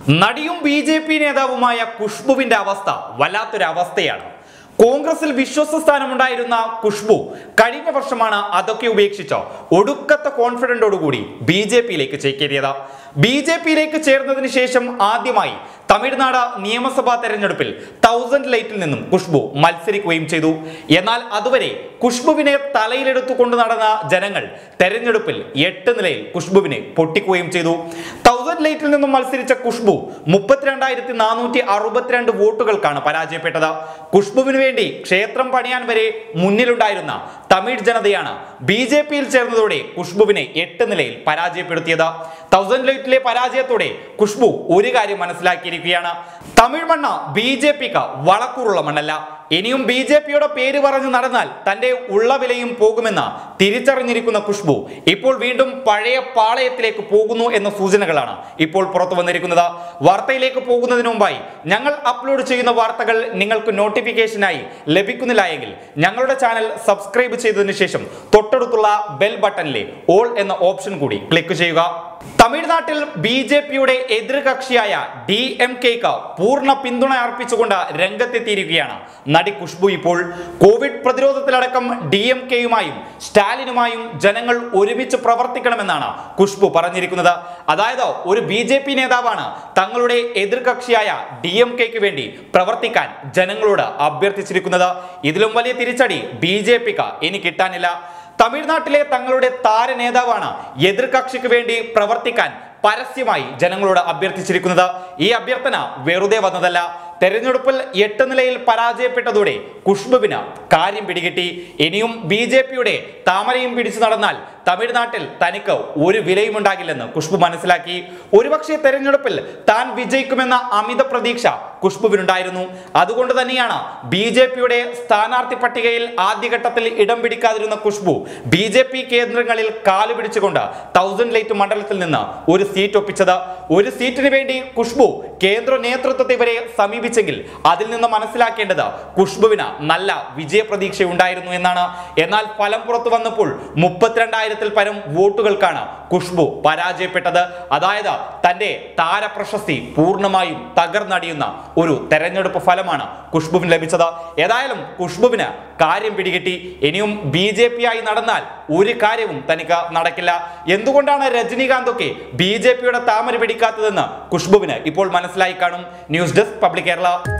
നടിയും B J P നേതാവുമായ ഖുഷ്ബുവിന്റെ അവസ്ഥ വല്ലാത്തൊരു അവസ്ഥയാണ് കോൺഗ്രസിൽ വിശ്വസ്ത സ്ഥാനമുണ്ടായിരുന്ന ഖുഷ്ബു കഴിഞ്ഞ വർഷമാണ് അതൊക്കെ ഉപേക്ഷിച്ച് ഒടുക്കത്തെ കോൺഫിഡന്റോടുകൂടി ബി ജെ പിയിലേക്ക് ചേക്കേറിയത് ബി ജെ പിയിലേക്ക് ചേർന്നതിന് ശേഷം ആദ്യമായി തമിഴ്നാട് നിയമസഭാ തെരഞ്ഞെടുപ്പിൽ തൗസൻഡ് ലൈറ്റിൽ നിന്നും ഖുഷ്ബു മത്സരിക്കുകയും ചെയ്തു എന്നാൽ അതുവരെ ഖുഷ്ബുവിനെ തലയിലെടുത്തുകൊണ്ട് നടന്ന ജനങ്ങൾ തെരഞ്ഞെടുപ്പിൽ എട്ട് നിലയിൽ ഖുഷ്ബുവിനെ പൊട്ടിക്കുകയും ചെയ്തു തൗസൻഡ് ലൈറ്റിൽ നിന്നും മത്സരിച്ച ഖുഷ്ബു മുപ്പത്തിരണ്ടായിരത്തി നാനൂറ്റി അറുപത്തിരണ്ട് വോട്ടുകൾക്കാണ് പരാജയപ്പെട്ടത് ഖുഷ്ബുവിന് വേണ്ടി ക്ഷേത്രം പണിയാൻ വരെ മുന്നിലുണ്ടായിരുന്ന തമിഴ് ജനതയാണ് ബി ജെ പിയിൽ ചേർന്നതോടെ ഖുഷ്ബുവിനെ എട്ട് നിലയിൽ പരാജയപ്പെടുത്തിയത് തൗസൻഡ് ലൈറ്റിലെ പരാജയത്തോടെ ഖുഷ്ബു ഒരു കാര്യം മനസ്സിലാക്കിയിരിക്കുകയാണ് തമിഴ് മണ്ണ ബി ജെ പിക്ക് വളക്കൂറുള്ള മണ്ണല്ല ഇനിയും ബി ജെ പിയുടെ പേര് പറഞ്ഞു നടന്നാൽ തന്റെ ഉള്ള വിലയും പോകുമെന്ന് തിരിച്ചറിഞ്ഞിരിക്കുന്ന ഖുഷ്ബു ഇപ്പോൾ വീണ്ടും പഴയ പാളയത്തിലേക്ക് പോകുന്നു എന്ന സൂചനകളാണ് ഇപ്പോൾ പുറത്തു വന്നിരിക്കുന്നത് വാർത്തയിലേക്ക് പോകുന്നതിന് മുമ്പായി ഞങ്ങൾ അപ്ലോഡ് ചെയ്യുന്ന വാർത്തകൾ നിങ്ങൾക്ക് നോട്ടിഫിക്കേഷനായി ലഭിക്കുന്നില്ല എങ്കിൽ ഞങ്ങളുടെ ചാനൽ സബ്സ്ക്രൈബ് ചെയ്തതിനു ശേഷം തൊട്ടടുത്തുള്ള ബെൽ ബട്ടണിലെ ഓൾ എന്ന ഓപ്ഷൻ കൂടി ക്ലിക്ക് ചെയ്യുക തമിഴ്നാട്ടിൽ ബി ജെ പിയുടെ എതിർകക്ഷിയായ ഡി എം കെക്ക് പൂർണ്ണ പിന്തുണ അർപ്പിച്ചുകൊണ്ട് രംഗത്തെത്തിയിരിക്കുകയാണ് നടി ഖുഷ്ബു ഇപ്പോൾ കോവിഡ് പ്രതിരോധത്തിലടക്കം ഡി എം കെയുമായും സ്റ്റാലിനുമായും ജനങ്ങൾ ഒരുമിച്ച് പ്രവർത്തിക്കണമെന്നാണ് ഖുഷ്ബു പറഞ്ഞിരിക്കുന്നത് അതായത് ഒരു ബി ജെ പി നേതാവാണ് തങ്ങളുടെ എതിർകക്ഷിയായ ഡി എം കെക്ക് വേണ്ടി പ്രവർത്തിക്കാൻ ജനങ്ങളോട് അഭ്യർത്ഥിച്ചിരിക്കുന്നത് ഇതിലും വലിയ തിരിച്ചടി ബി ജെ പിക്ക് ഇനി കിട്ടാനില്ല തമിഴ്നാട്ടിലെ തങ്ങളുടെ താര നേതാവാണ് എതിർകക്ഷിക്ക് വേണ്ടി പ്രവർത്തിക്കാൻ പരസ്യമായി ജനങ്ങളോട് അഭ്യർത്ഥിച്ചിരിക്കുന്നത് ഈ അഭ്യർത്ഥന വെറുതെ വന്നതല്ല തെരഞ്ഞെടുപ്പിൽ എട്ട് നിലയിൽ പരാജയപ്പെട്ടതോടെ ഖുഷ്ബുവിന് കാര്യം പിടികിട്ടി ഇനിയും ബി ജെ പിയുടെ താമരയും പിടിച്ചു നടന്നാൽ തമിഴ്നാട്ടിൽ തനിക്ക് ഒരു വിലയും ഉണ്ടാകില്ലെന്ന് ഖുഷ്ബു മനസ്സിലാക്കി ഒരുപക്ഷെ തെരഞ്ഞെടുപ്പിൽ താൻ വിജയിക്കുമെന്ന അമിത പ്രതീക്ഷ ഖുഷ്ബുവിനുണ്ടായിരുന്നു അതുകൊണ്ട് തന്നെയാണ് ബി ജെ പിയുടെ സ്ഥാനാർത്ഥി പട്ടികയിൽ ആദ്യഘട്ടത്തിൽ ഇടം പിടിക്കാതിരുന്ന ഖുഷ്ബു ബി ജെ പി കേന്ദ്രങ്ങളിൽ കാലു പിടിച്ചുകൊണ്ട് തൗസൻഡ് ലൈറ്റ് മണ്ഡലത്തിൽ നിന്ന് ഒരു സീറ്റ് ഒപ്പിച്ചത് ഒരു സീറ്റിന് വേണ്ടി ഖുഷ്ബു കേന്ദ്ര നേതൃത്വത്തെ വരെ സമീപിച്ചെങ്കിൽ അതിൽ നിന്ന് മനസ്സിലാക്കേണ്ടത് ഖുഷ്ബുവിന് നല്ല വിജയപ്രതീക്ഷ ഉണ്ടായിരുന്നു എന്നാണ് എന്നാൽ ഫലം പുറത്തു വന്നപ്പോൾ മുപ്പത്തിരണ്ടായിരത്തിൽ പരം വോട്ടുകൾക്കാണ് ഖുഷ്ബു പരാജയപ്പെട്ടത് അതായത് തന്റെ താരപ്രശസ്തി പൂർണ്ണമായും തകർന്നടിയുന്ന ഒരു തെരഞ്ഞെടുപ്പ് ഫലമാണ് ഖുഷ്ബുവിന് ലഭിച്ചത് ഏതായാലും ഖുഷ്ബുവിന് കാര്യം പിടികിട്ടി ഇനിയും ബി ജെ പി ആയി നടന്നാൽ ഒരു കാര്യവും തനിക്ക് നടക്കില്ല എന്തുകൊണ്ടാണ് രജനീകാന്ത് ഒക്കെ ബി ജെ പിയുടെ താമര പിടിക്കാത്തതെന്ന് ഖുഷ്ബുവിന് ഇപ്പോൾ മനസ്സിലായി കാണും ന്യൂസ് ഡെസ്ക് പബ്ലിക് കേരള